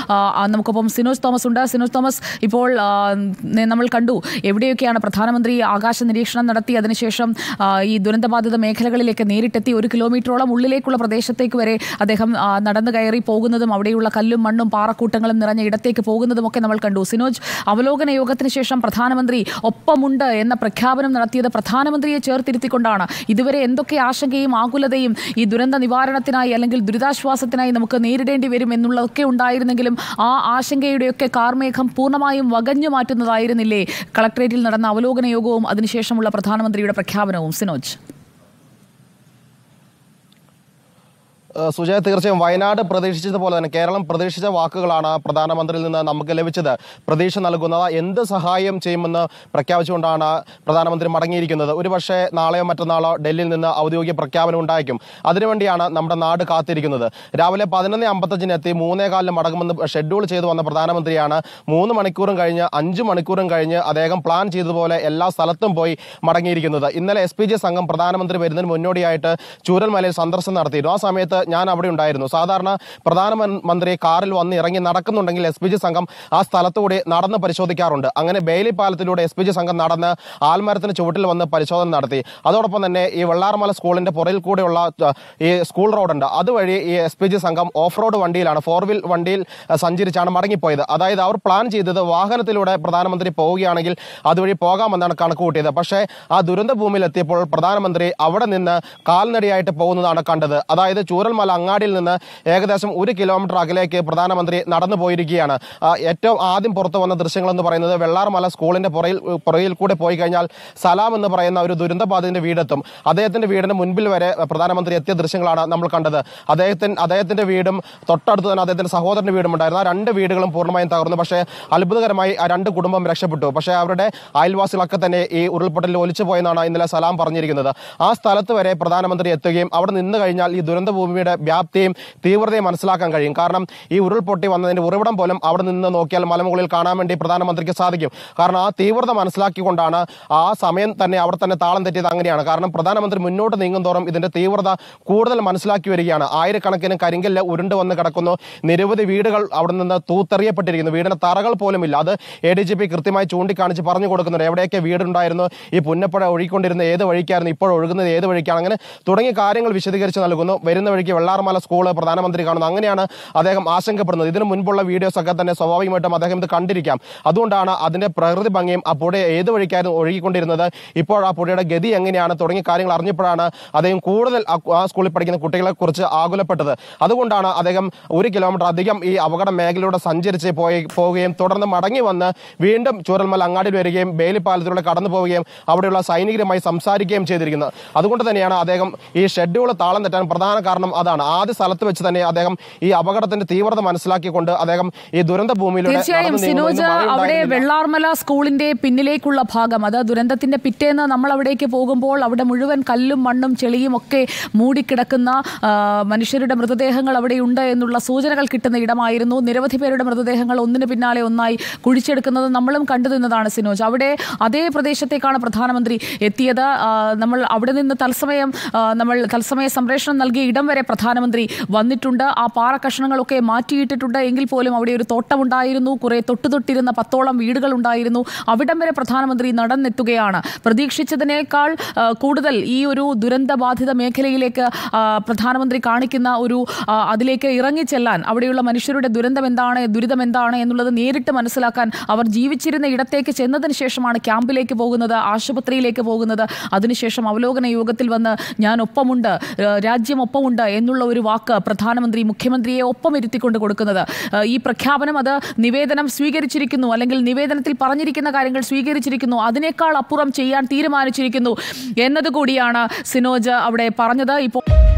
ആ, ആ, നമുക്കൊപ്പം സിനോജ് തോമസ് ഉണ്ട് സിനോജ് തോമസ് ഇപ്പോൾ ആ, നെ- നമ്മൾ കണ്ടു എവിടെയൊക്കെയാണ് പ്രധാനമന്ത്രി ആകാശ നിരീക്ഷണം നടത്തി അതിനുശേഷം ആ, ഈ ദുരന്തബാധിത മേഖലകളിലേക്ക് നേരിട്ടെത്തി ഒരു കിലോമീറ്ററോളം ഉള്ളിലേക്കുള്ള പ്രദേശത്തേക്ക് വരെ അദ്ദേഹം ആ, നടന്നു കയറി പോകുന്നതും അവിടെയുള്ള കല്ലും മണ്ണും പാറക്കൂട്ടങ്ങളും നിറഞ്ഞ ഇടത്തേക്ക് പോകുന്നതുമൊക്കെ നമ്മൾ കണ്ടു സിനോജ് അവലോകന യോഗത്തിന് ശേഷം പ്രധാനമന്ത്രി ഒപ്പമുണ്ട് എന്ന പ്രഖ്യാപനം നടത്തിയത് പ്രധാനമന്ത്രിയെ ചേർത്തിരുത്തിക്കൊണ്ടാണ് ഇതുവരെ എന്തൊക്കെ ആശങ്കയും ആകുലതയും ഈ ദുരന്ത നിവാരണത്തിനായി അല്ലെങ്കിൽ ദുരിതാശ്വാസത്തിനായി നമുക്ക് നേരിടേണ്ടി വരും എന്നുള്ളതൊക്കെ ഉണ്ടായിരുന്നെങ്കിലും ആ ആശങ്കയുടെയൊക്കെ കാർമേഘം പൂർണ്ണമായും വകഞ്ഞു മാറ്റുന്നതായിരുന്നില്ലേ കളക്ടറേറ്റിൽ നടന്ന അവലോകന യോഗവും അതിനുശേഷമുള്ള പ്രധാനമന്ത്രിയുടെ പ്രഖ്യാപനവും സിനോജ് ഏഹ് സുജയ തീർച്ചയായും വയനാട് പ്രതീക്ഷിച്ചതുപോലെ തന്നെ കേരളം പ്രതീക്ഷിച്ച വാക്കുകളാണ് പ്രധാനമന്ത്രിയിൽ നിന്ന് നമുക്ക് ലഭിച്ചത് പ്രതീക്ഷ നൽകുന്നത് എന്ത് സഹായം ചെയ്യുമെന്ന് പ്രഖ്യാപിച്ചുകൊണ്ടാണ് പ്രധാനമന്ത്രി മടങ്ങിയിരിക്കുന്നത് ഒരുപക്ഷെ നാളെയോ മറ്റന്നാളോ ഡൽഹിയിൽ നിന്ന് ഔദ്യോഗിക പ്രഖ്യാപനം ഉണ്ടായിരിക്കും അതിനുവേണ്ടിയാണ് നമ്മുടെ നാട് കാത്തിരിക്കുന്നത് രാവിലെ പതിനൊന്ന് അമ്പത്തഞ്ചിന് എത്തി മൂന്നേകാലിന് മടങ്ങുമെന്ന് ഷെഡ്യൂൾ ചെയ്തു വന്ന പ്രധാനമന്ത്രിയാണ് മൂന്ന് മണിക്കൂറും കഴിഞ്ഞ് അഞ്ച് മണിക്കൂറും കഴിഞ്ഞ് അദ്ദേഹം പ്ലാൻ ചെയ്തതുപോലെ എല്ലാ സ്ഥലത്തും പോയി മടങ്ങിയിരിക്കുന്നത് ഇന്നലെ എസ് പി ജി സംഘം പ്രധാനമന്ത്രി വരുന്നതിന് മുന്നോടിയായിട്ട് ചൂരൽമലയിൽ സന്ദർശനം നടത്തിയിരുന്നു ആ സമയത്ത് ഞാൻ അവിടെ ഉണ്ടായിരുന്നു സാധാരണ പ്രധാനമന്ത്രി കാറിൽ വന്ന് ഇറങ്ങി നടക്കുന്നുണ്ടെങ്കിൽ എസ് പി ജി സംഘം ആ സ്ഥലത്തുകൂടി നടന്ന് പരിശോധിക്കാറുണ്ട് അങ്ങനെ ബെയിലി പാലത്തിലൂടെ എസ് പി ജി സംഘം നടന്ന് ആൽമരത്തിന് ചുവട്ടിൽ വന്ന് പരിശോധന നടത്തി അതോടൊപ്പം തന്നെ ഈ വെള്ളാർമല സ്കൂളിന്റെ പുറയിൽ കൂടെയുള്ള ആ, ഈ സ്കൂൾ റോഡുണ്ട് അതുവഴി ഈ എസ് പി ജി സംഘം ഓഫ് റോഡ് വണ്ടിയിലാണ് ഫോർ വീൽ വണ്ടിയിൽ ആ, സഞ്ചരിച്ചാണ് മടങ്ങിപ്പോയത് അതായത് അവർ പ്ലാൻ ചെയ്തത് വാഹനത്തിലൂടെ പ്രധാനമന്ത്രി പോവുകയാണെങ്കിൽ അതുവഴി പോകാമെന്നാണ് കണക്ക് കൂട്ടിയത് പക്ഷേ ആ ദുരന്ത ഭൂമിയിൽ എത്തിയപ്പോൾ പ്രധാനമന്ത്രി അവിടെ നിന്ന് കാൽനടയായിട്ട് പോകുന്നതാണ് കണ്ടത് അതായത് ചൂരൽമല അങ്ങാടിയിൽ നിന്ന് ഏകദേശം ഒരു കിലോമീറ്റർ അകലേക്ക് പ്രധാനമന്ത്രി നടന്നു പോയിരിക്കുകയാണ് ആ, ഏറ്റവും ആദ്യം പുറത്തു വന്ന ദൃശ്യങ്ങൾ എന്ന് പറയുന്നത് വെള്ളാർമല സ്കൂളിന്റെ പുറയിൽ പുറയിൽ കൂടെ പോയി കഴിഞ്ഞാൽ സലാം എന്ന് പറയുന്ന ഒരു ദുരന്തബാധിതന്റെ വീടെത്തും അദ്ദേഹത്തിന്റെ വീടിന് മുൻപിൽ വരെ പ്രധാനമന്ത്രി എത്തിയ ദൃശ്യങ്ങളാണ് നമ്മൾ കണ്ടത് അദ്ദേഹത്തിന് അദ്ദേഹത്തിന്റെ വീടും തൊട്ടടുത്ത് തന്നെ അദ്ദേഹത്തിന്റെ സഹോദരന്റെ വീടും ഉണ്ടായിരുന്നു ആ രണ്ട് വീടുകളും പൂർണ്ണമായും തകർന്നു പക്ഷേ അത്ഭുതകരമായി ആ രണ്ട് കുടുംബം രക്ഷപ്പെട്ടു പക്ഷേ അവരുടെ അയൽവാസികളൊക്കെ തന്നെ ഈ ഉരുൾപൊട്ടലിൽ ഒലിച്ചു പോയെന്നാണ് ഇന്നലെ സലാം പറഞ്ഞിരിക്കുന്നത് ആ സ്ഥലത്ത് വരെ പ്രധാനമന്ത്രി എത്തുകയും അവിടെ നിന്ന് കഴിഞ്ഞാൽ ഈ ദുരന്ത ഭൂമിയുടെ വ്യാപ്തിയും തീവ്രതയും മനസ്സിലാക്കാൻ കഴിയും കാരണം ഈ ഉരുൾപൊട്ടി വന്നതിന്റെ ഉറവിടം പോലും അവിടെ നിന്ന് നോക്കിയാൽ മലമുകളിൽ കാണാൻ വേണ്ടി പ്രധാനമന്ത്രിക്ക് സാധിക്കും കാരണം ആ തീവ്രത മനസ്സിലാക്കിക്കൊണ്ടാണ് ആ സമയം തന്നെ അവിടെ തന്നെ താളം തെറ്റിയത് അങ്ങനെയാണ് കാരണം പ്രധാനമന്ത്രി മുന്നോട്ട് നീങ്ങും തോറും ഇതിന്റെ തീവ്രത കൂടുതൽ മനസ്സിലാക്കി വരികയാണ് ആയിരക്കണക്കിന് കരിങ്കല്ല് ഉരുണ്ട് വന്ന് കിടക്കുന്നു നിരവധി വീടുകൾ അവിടെ നിന്ന് തൂത്തെറിയപ്പെട്ടിരിക്കുന്നു വീടിന്റെ തറകൾ പോലും ഇല്ല അത് എ ഡി ജി പി കൃത്യമായി ചൂണ്ടിക്കാണിച്ച് പറഞ്ഞു കൊടുക്കുന്നുണ്ട് എവിടെയൊക്കെ വീടുണ്ടായിരുന്നു ഈ പുന്നപ്പുഴ ഒഴുകിക്കൊണ്ടിരുന്ന ഏത് വഴിക്കായിരുന്നു ഇപ്പോൾ ഒഴുകുന്നത് ഏത് വഴിക്കാണ് അങ്ങനെ തുടങ്ങിയ കാര്യങ്ങൾ വിശദീകരിച്ച് നൽകുന്നു വരുന്ന വഴിക്ക് വെള്ളാർമല സ്കൂള് പ്രധാനമന്ത്രി കാണുന്നു അങ്ങനെയാണ് അദ്ദേഹം ആശങ്കപ്പെടുന്നത് ഇതിനു മുൻപുള്ള വീഡിയോസ് ഒക്കെ തന്നെ സ്വാഭാവികമായിട്ടും അദ്ദേഹം ഇത് കണ്ടിരിക്കാം അതുകൊണ്ടാണ് അതിന്റെ പ്രകൃതി ഭംഗിയും ആ പുഴ ഏത് വഴിക്കായിരുന്നു ഒഴുകിക്കൊണ്ടിരുന്നത് ഇപ്പോൾ ആ പുഴയുടെ ഗതി എങ്ങനെയാണ് തുടങ്ങിയ കാര്യങ്ങൾ അറിഞ്ഞപ്പോഴാണ് അദ്ദേഹം കൂടുതൽ ആ കു- ആ സ്കൂളിൽ പഠിക്കുന്ന കുട്ടികളെ കുറിച്ച് ആകുലപ്പെട്ടത് അതുകൊണ്ടാണ് അദ്ദേഹം ഒരു കിലോമീറ്റർ അധികം ഈ അപകട മേഖലയിലൂടെ സഞ്ചരിച്ച് പോയി പോവുകയും തുടർന്ന് മടങ്ങി വന്ന് വീണ്ടും ചൂരൽമല അങ്ങാടിയിൽ വരികയും ബേലി പാലത്തിലൂടെ കടന്നു പോവുകയും അവിടെയുള്ള സൈനികരുമായി സംസാരിക്കുകയും ചെയ്തിരിക്കുന്നത് അതുകൊണ്ട് തന്നെയാണ് അദ്ദേഹം ഈ ഷെഡ്യൂൾ താളം തെറ്റാൻ പ്രധാന കാരണം അതാണ് ആദ്യ സ്ഥലത്ത് വെച്ച് തന്നെ അദ്ദേഹം ഈ അപകടത്തിന്റെ തീവ്രത മനസ്സിലാക്കിക്കൊണ്ട് അദ്ദേഹം ഈ ദുരന്ത ഭൂമിയിലൂടെ തീർച്ചയായും നടന്നു നീങ്ങുന്നു. സിനോജ് ഇന്ന് മഴ അവിടെ ഉണ്ടായിരുന്നില്ല. വെള്ളാർമല സ്കൂളിന്റെ പിന്നിലേക്കുള്ള ഭാഗം അത് ദുരന്തത്തിന്റെ പിറ്റേന്ന് നമ്മൾ അവിടേക്ക് പോകുമ്പോൾ അവിടെ മുഴുവൻ കല്ലും മണ്ണും ചെളിയും ഒക്കെ മൂടിക്കിടക്കുന്ന ആ, മനുഷ്യരുടെ മൃതദേഹങ്ങൾ അവിടെയുണ്ട് എന്നുള്ള സൂചനകൾ കിട്ടുന്ന ഇടമായിരുന്നു നിരവധി പേരുടെ മൃതദേഹങ്ങൾ ഒന്നിന് പിന്നാലെ ഒന്നായി കുഴിച്ചെടുക്കുന്നത് നമ്മളും കണ്ടു നിന്നതാണ് സിനോജ് അവിടെ അതേ പ്രദേശത്തേക്കാണ് പ്രധാനമന്ത്രി എത്തിയത് ആ, നമ്മൾ അവിടെ നിന്ന് തത്സമയം ആ, നമ്മൾ തത്സമയ സംപ്രേഷണം നൽകിയ ഇടം വരെ പ്രധാനമന്ത്രി വന്നിട്ടുണ്ട് ആ പാറ കഷ്ണങ്ങളൊക്കെ മാറ്റിയിട്ടിട്ടുണ്ട് എങ്കിൽ പോലും അവിടെ ഒരു തോട്ടമുണ്ടായിരുന്നു കുറെ തൊട്ടുതൊട്ടിരുന്ന പത്തോളം വീടുകൾ ഉണ്ടായിരുന്നു അവിടം വരെ പ്രധാനമന്ത്രി നടന്നെത്തുകയാണ് പ്രതീക്ഷിച്ചതിനേക്കാൾ ആ, കൂടുതൽ ഈ ഒരു ദുരന്തബാധിത മേഖലയിലേക്ക് ആ, പ്രധാനമന്ത്രി കാണിക്കുന്ന ഒരു ആ, അതിലേക്ക് ഇറങ്ങിച്ചെല്ലാൻ അവിടെയുള്ള മനുഷ്യരുടെ ദുരന്തം എന്താണ് ദുരിതം എന്താണ് എന്നുള്ളത് നേരിട്ട് മനസ്സിലാക്കാൻ അവർ ജീവിച്ചിരുന്ന ഇടത്തേക്ക് ചെന്നതിന് ശേഷമാണ് ക്യാമ്പിലേക്ക് പോകുന്നത് ആശുപത്രിയിലേക്ക് പോകുന്നത് അതിനുശേഷം അവലോകന യോഗത്തിൽ വന്ന് ഞാൻ ഒപ്പമുണ്ട് ഏഹ് രാജ്യം ഒപ്പമുണ്ട് എന്നുള്ള ഒരു വാക്ക് പ്രധാനമന്ത്രി മുഖ്യമന്ത്രിയെ ഒപ്പം ഇരുത്തിക്കൊണ്ട് കൊടുക്കുന്നത് ഏഹ് ഈ പ്രഖ്യാപനം അത് നിവേദനം സ്വീകരിച്ചിരിക്കുന്നു അല്ലെങ്കിൽ നിവേദനത്തിൽ പറഞ്ഞിരിക്കുന്ന കാര്യങ്ങൾ സ്വീകരിച്ചിരിക്കുന്നു അതിനേക്കാൾ അപ്പുറം ചെയ്യാൻ തീരുമാനിച്ചിരിക്കുന്നു എന്നതുകൂടിയാണ് സിനോജ് അവിടെ പറഞ്ഞത് ഇപ്പോൾ